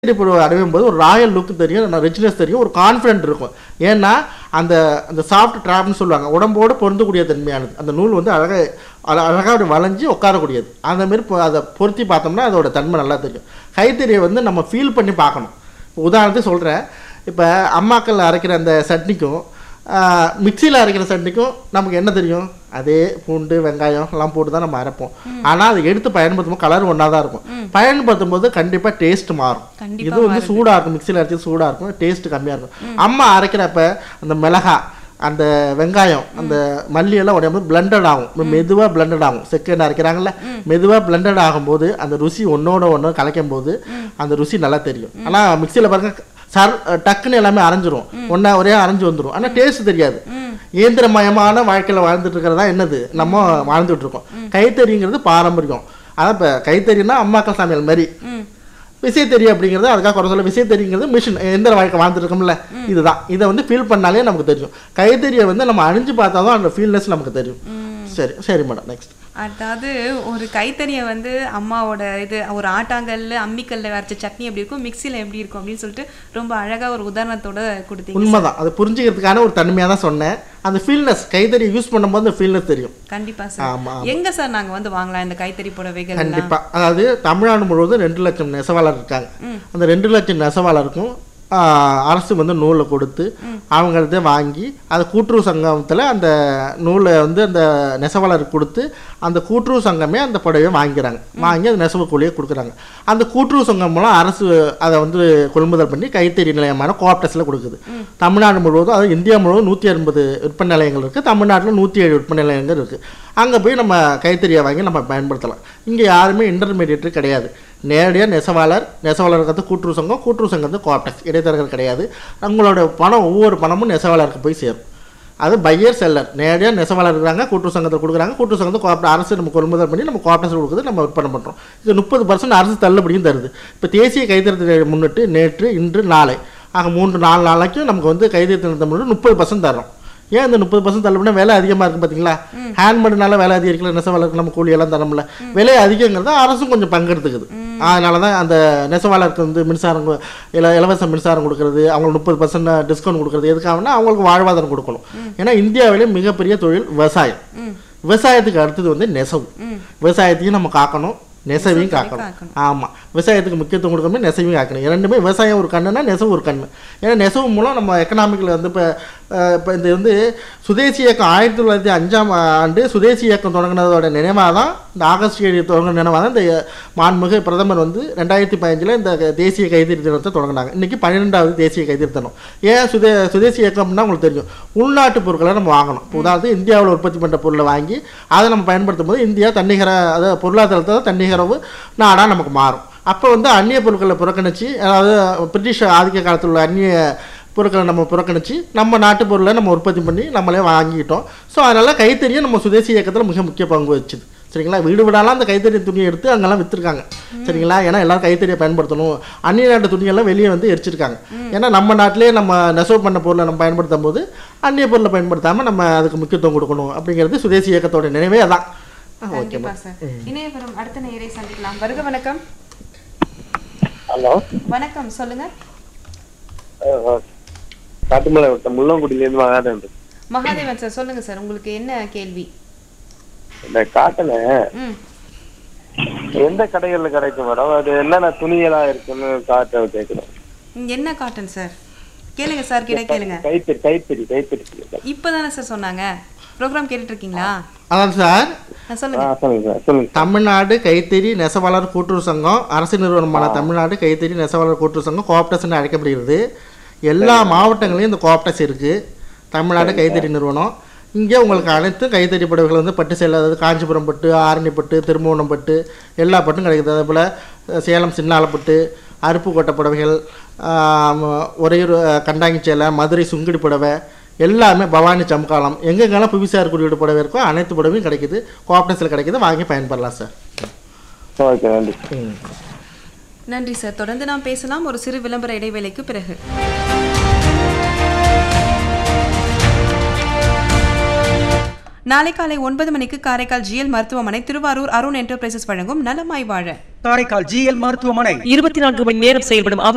இப்போ அடையும் போது ஒரு ராயல் லுக் தெரியும் ரிச்னஸ் தெரியும் ஒரு கான்ஃபிடென்ட் இருக்கும் ஏன்னா அந்த அந்த சாஃப்ட் ட்ராப்னு சொல்லுவாங்க உடம்போடு பொருந்தக்கூடிய தன்மையானது அந்த நூல் வந்து அழகாக அழகாக அப்படி வளைஞ்சு உட்காரக்கூடியது அந்த மாதிரி இப்போ அதை பொருத்தி பார்த்தோம்னா அதோட தன்மை நல்லா தெரியும் கைத்தறியை வந்து நம்ம ஃபீல் பண்ணி பார்க்கணும் இப்போ உதாரணத்துக்கு சொல்கிறேன் இப்போ அம்மாக்கள் அரைக்கிற அந்த சட்னிக்கும் மிக்சியில் அரைக்கிற சட்னிக்கும் நமக்கு என்ன தெரியும் அதே பூண்டு வெங்காயம் எல்லாம் போட்டு தான் நம்ம அரைப்போம் ஆனால் அதை எடுத்து பயன்படுத்தும் போது கலர் ஒன்றா தான் இருக்கும் பயன்படுத்தும் போது கண்டிப்பாக டேஸ்ட் மாறும் கண்டிப்பா இது வந்து சூடாக இருக்கும் மிக்சியில் அரைச்சி சூடாக இருக்கும் டேஸ்ட் கம்மியாக இருக்கும் அம்மா அரைக்கிறப்ப அந்த மிளகா அந்த வெங்காயம் அந்த மல்லி எல்லாம் உடையும் பிளண்டட் ஆகும் மெதுவாக பிளண்டட் ஆகும் செகண்ட் அரைக்கிறாங்கல்ல மெதுவாக பிளண்டட் ஆகும்போது அந்த ருசி ஒன்றோட ஒன்று கலைக்கும் போது அந்த ருசி நல்லா தெரியும் ஆனால் மிக்சியில் பாருங்க சர் டக்குன்னு எல்லாமே அரைஞ்சிரும் ஒன்றா ஒரே அரைஞ்சு வந்துடும் ஆனால் டேஸ்ட் தெரியாது இயந்திரமயமான வாழ்க்கையில் வாழ்ந்துட்டு இருக்கிறதா என்னது நம்ம வாழ்ந்துட்டு இருக்கோம் கைத்தறிங்கிறது பாரம்பரியம் அதான் இப்போ கைத்தறினா அம்மாக்கள் சமையல் மாதிரி ம் விசைத்தறி அப்படிங்கிறது அதுக்காக குறை சொல்ல விசைத்தறிங்கிறது மிஷின் எந்திர வாழ்க்கை வாழ்ந்துட்டு இருக்கோம்ல இதுதான் இதை வந்து ஃபீல் பண்ணாலே நமக்கு தெரியும் கைத்தறியை வந்து நம்ம அணிஞ்சு பார்த்தா தான் அந்த ஃபீல்னஸ் நமக்கு தெரியும் சரி சரி மேடம் நெக்ஸ்ட் அதாவது ஒரு கைத்தறியை வந்து அம்மாவோட இது ஒரு ஆட்டாங்கல்ல அம்மிக்கல்ல அரைச்ச சட்னி எப்படி இருக்கும் மிக்சியில் எப்படி இருக்கும் அப்படின்னு சொல்லிட்டு ரொம்ப அழகா ஒரு உதாரணத்தோட கொடுத்தீங்க உண்மைதான் அதை புரிஞ்சுக்கிறதுக்கான ஒரு தன்மையாக தான் சொன்னேன் அந்த ஃபீல்னஸ் கைத்தறி யூஸ் பண்ணும்போது அந்த ஃபீல்னஸ் தெரியும் கண்டிப்பா சார் ஆமா எங்க சார் நாங்க வந்து வாங்கலாம் இந்த கைத்தறி புடவைகள் எல்லாம் கண்டிப்பா அதாவது தமிழ்நாடு முழுவதும் ரெண்டு லட்சம் நெசவாளர் இருக்காங்க அந்த ரெண்டு லட்சம் நெசவாளருக்கும் ஆஹ், அரசு வந்து நூலை கொடுத்து அவங்கள்ட்ட வாங்கி அது கூட்டுறவு சங்கத்தில் அந்த நூலை வந்து அந்த நெசவாளருக்கு கொடுத்து அந்த கூட்டுறவு சங்கமே அந்த புடவையை வாங்கிக்கிறாங்க வாங்கி அந்த நெசவு கூலியை கொடுக்குறாங்க அந்த கூட்டுறவு சங்கம் மூலம் அரசு அதை வந்து கொள்முதல் பண்ணி கைத்தறி நிலையமான கோஆப்டஸில் கொடுக்குது தமிழ்நாடு முழுவதும் அதாவது இந்தியா முழுவதும் நூற்றி எண்பது விற்பனை நிலையங்கள் இருக்குது தமிழ்நாட்டில் நூற்றி ஏழு விற்பனை நிலையங்கள் இருக்குது அங்கே போய் நம்ம கைத்தறியை வாங்கி நம்ம பயன்படுத்தலாம் இங்கே யாருமே இன்டர்மீடியேட்டர் கிடையாது நேரடியாக நெசவாளர் நெசவாளருக்கு கூட்டுறவு சங்கம் கூட்டுறவு சங்கம் கோஆப்டெக்ஸ் இடைத்தரகர் கிடையாது உங்களோட பணம் ஒவ்வொரு பணமும் நெசவாளருக்கு போய் சேரும் அது பையர் செல்லர் நேரடியாக நெசவாளர் இருக்கிறாங்க கூட்டுறவு சங்கத்தில் கொடுக்குறாங்க கூட்டுறவு சங்கத்தை கோஆப்ட அரசு நம்ம கொள்முதல் பண்ணி நம்ம கோஆப்டேஷன் கொடுக்குறது நம்ம விற்பனை பண்ணுறோம் இது முப்பது பர்சன்ட் அரசு தள்ளுபடியும் தருது இப்போ தேசிய கைத்தறி முன்னிட்டு நேற்று இன்று நாளை ஆக மூன்று நாலு நாளைக்கும் நமக்கு வந்து கைத்தறி தினத்தை முன்னிட்டு முப்பது பர்சன்ட் தரோம் ஏன் இந்த முப்பது பர்சன்ட் தள்ளுபடினா விலை அதிகமாக இருக்கும் பார்த்தீங்களா ஹேண்ட்மேடுனால விலை அதிகரிக்கல நெசவாளருக்கு நம்ம கூலி எல்லாம் தரமுல விலை அதிகங்கிறத அரசும் கொஞ்சம் பங்கெடுத்துக்குது அதனால தான் அந்த நெசவாளருக்கு வந்து மின்சாரம் கு- இல இலவச மின்சாரம் கொடுக்கறது அவங்களுக்கு முப்பது பர்சன்ட் டிஸ்கவுண்ட் கொடுக்கறது எதுக்காகனா அவங்களுக்கு வாழ்வாதாரம் கொடுக்கணும் ஏன்னா இந்தியாவிலே மிகப்பெரிய தொழில் விவசாயம் விவசாயத்துக்கு அடுத்தது வந்து நெசவு விவசாயத்தையும் நம்ம காக்கணும் நெசவையும் காக்கணும் காக்கணும். ஆமாம் விவசாயத்துக்கு முக்கியத்துவம் கொடுக்கணும் நெசவையும் காக்கணும் இரண்டுமே விவசாயம் ஒரு கண்ணுனா நெசவு ஒரு கண்ணு ஏன்னா நெசவு மூலம் நம்ம எக்கனாமிக்கில் வந்து இப்போ இப்போ இந்த வந்து சுதேசி இயக்கம் ஆயிரத்தி தொள்ளாயிரத்தி அஞ்சாம் ஆண்டு சுதேசி இயக்கம் தொடங்கினதோட நினைவாக தான் இந்த ஆகஸ்ட் ஏழு தொடங்கின நினைவாக தான் இந்த மாண்புமிகு பிரதமர் வந்து ரெண்டாயிரத்தி பதினஞ்சில் இந்த தேசிய கைத்தறி தினத்தை தொடங்கினாங்க இன்றைக்கி பன்னிரெண்டாவது தேசிய கைத்தறி தினம் ஏன் சுதே சுதேசி இயக்கம்னா உங்களுக்கு தெரியும் உள்நாட்டு பொருட்களை நம்ம வாங்கணும் இப்போ உதாரணத்துக்கு இந்தியாவில் உற்பத்தி பண்ணுற பொருளை வாங்கி அதை நம்ம பயன்படுத்தும் போது இந்தியா தன்னிகர அதாவது பொருளாதாரத்தில் தன்னிகரவு நாடாக நமக்கு மாறும் அப்போ வந்து அந்நிய பொருட்களை புறக்கணிச்சு அதாவது பிரிட்டிஷ் ஆதிக்க காலத்தில் உள்ள அந்நிய பொருட்களை நம்ம புறக்கணிச்சு நம்ம நாட்டு பொருளை நம்ம உற்பத்தி பண்ணி நம்மளே வாங்கிட்டோம் ஸோ அதனால் கைத்தறியும் நம்ம சுதேசி இயக்கத்தில் மிக முக்கிய பங்கு வச்சுது சரிங்களா வீடு விடாலாம் அந்த கைத்தறி துணியை எடுத்து அங்கெல்லாம் விற்றுருக்காங்க சரிங்களா ஏன்னா எல்லாரும் கைத்தறியை பயன்படுத்தணும் அந்நிய நாட்டு துணியெல்லாம் வெளியே வந்து எரிச்சிருக்காங்க ஏன்னா நம்ம நாட்டிலே நம்ம நெசவு பண்ண பொருளை நம்ம பயன்படுத்தும் போது அந்நிய பொருளை பயன்படுத்தாமல் நம்ம அதுக்கு முக்கியத்துவம் கொடுக்கணும் அப்படிங்கிறது சுதேசி இயக்கத்தோட நினைவே அதான் ஓகே கண்டிப்பா சார் இணையபுரம் அடுத்த நேரை சந்திக்கலாம் வருக வணக்கம் ஹலோ வணக்கம் சொல்லுங்க காட்டுமலை வட்டம் முள்ளங்குடியிலேருந்து மகாதேவன் பேசுறேன். மகாதேவன் சார் சொல்லுங்க சார் உங்களுக்கு என்ன கேள்வி இந்த காட்டனை ம் எந்த கடைகள்ல கிடைக்கும் மேடம் அது என்னென்ன துணியெல்லாம் இருக்குன்னு காட்ட கேட்கணும் ம், என்ன காட்டன் சார் கேளுங்க சார் கிட்ட கேளுங்க கைத்தறி கைத்தறி கைத்தறி துணிகள். இப்பதானே சார் சொன்னாங்க ப்ரோக்ராம் கேட்டுட்டு இருக்கீங்களா அதான் சார் ஆ, ஆ சொல்லுங்க சொல்லுங்க சார் சொல்லுங்க சார். தமிழ்நாடு கைத்தறி நெசவாளர் கூட்டுறவு சங்கம் அரசு நிறுவனமான தமிழ்நாடு கைத்தறி நெசவாளர் கூட்டுறவு சங்கம் கோஆப்டஸ்ன்னு அழைக்கப்படுகிறது எல்லா மாவட்டங்களையும் இந்த கோஆப்டஸ் இருக்குது தமிழ்நாடு கைத்தறி நிறுவனம் இங்கே உங்களுக்கு அனைத்து கைத்தறி புடவைகள் வந்து பட்டு சேலை அதாவது காஞ்சிபுரம் பட்டு ஆரணி பட்டு திருமூணம் பட்டு எல்லா பட்டும் கிடைக்குது அதே போல் சேலம் சின்னாலப்பட்டு அருப்புக்கோட்டை புடவைகள் ஆம், உறையூர் அஹ், கண்டாங்கி சேலை மதுரை சுங்குடி புடவை எல்லாமே பவானி சம்காலம் எங்கெங்கெல்லாம் புவிசார் குறியீடு புடவை இருக்கோ அனைத்து புடவையும் கிடைக்குது கோஆப்டஸில் கிடைக்குது வாங்கி பயன்படலாம் சார் ஓகே நன்றி ம் நன்றி சார் தொடர்ந்து நாம் பேசலாம் ஒரு சிறு விளம்பர இடைவேளைக்கு பிறகு நாளை காலை ஒன்பது மணிக்கு காரைக்கால் ஜிஎல் மருத்துவமனை திருவாரூர் அருண் என்டர்பிரைசஸ் வழங்கும் நலமாய் வாழ காரைக்கால் ஜிஎல் மருத்துவமனை இருபத்தி நான்கு மணி நேரம் செயல்படும்